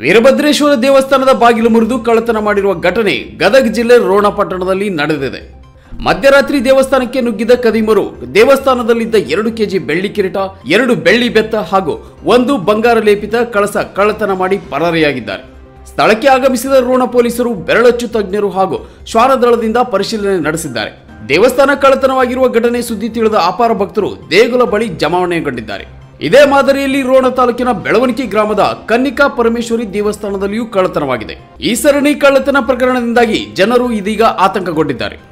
ವೀರಭದ್ರೇಶ್ವರ ದೇವಸ್ಥಾನದ ಬಾಗಿಲು ಮುರಿದು ಕಳ್ಳತನ ಮಾಡಿರುವ ಘಟನೆ ಗದಗ ಜಿಲ್ಲೆ ರೋಣ ಪಟ್ಟಣದಲ್ಲಿ ನಡೆದಿದೆ ಮಧ್ಯರಾತ್ರಿ ದೇವಸ್ಥಾನಕ್ಕೆ ನುಗ್ಗಿದ ಕದಿಮರು ದೇವಸ್ಥಾನದಲ್ಲಿದ್ದ ಎರಡು ಕೆಜಿ ಬೆಳ್ಳಿ ಕಿರೀಟ ಎರಡು ಬೆಳ್ಳಿ ಬೆತ್ತ ಹಾಗೂ ಒಂದು ಬಂಗಾರ ಲೇಪಿತ ಕಳಸ ಕಳ್ಳತನ ಮಾಡಿ ಪರಾರಿಯಾಗಿದ್ದಾರೆ ಸ್ಥಳಕ್ಕೆ ಆಗಮಿಸಿದ ರೋಣ ಪೊಲೀಸರು ಬೆರಳಚ್ಚು ತಜ್ಞರು ಹಾಗೂ ಶ್ವಾನದಳದಿಂದ ಪರಿಶೀಲನೆ ನಡೆಸಿದ್ದಾರೆ ದೇವಸ್ಥಾನ ಕಳ್ಳತನವಾಗಿರುವ ಘಟನೆ ಸುದ್ದಿ ತಿಳಿದ ಅಪಾರ ಭಕ್ತರು ದೇಗುಲ ಬಳಿ ಜಮಾವಣೆಗೊಂಡಿದ್ದಾರೆ ಇದೇ ಮಾದರಿಯಲ್ಲಿ ರೋಣ ತಾಲೂಕಿನ ಬೆಳವಣಿಗೆ ಗ್ರಾಮದ ಕನ್ನಿಕಾ ಪರಮೇಶ್ವರಿ ದೇವಸ್ಥಾನದಲ್ಲಿಯೂ ಕಳ್ಳತನವಾಗಿದೆ ಈ ಸರಣಿ ಕಳ್ಳತನ ಪ್ರಕರಣದಿಂದಾಗಿ ಜನರು ಇದೀಗ ಆತಂಕಗೊಂಡಿದ್ದಾರೆ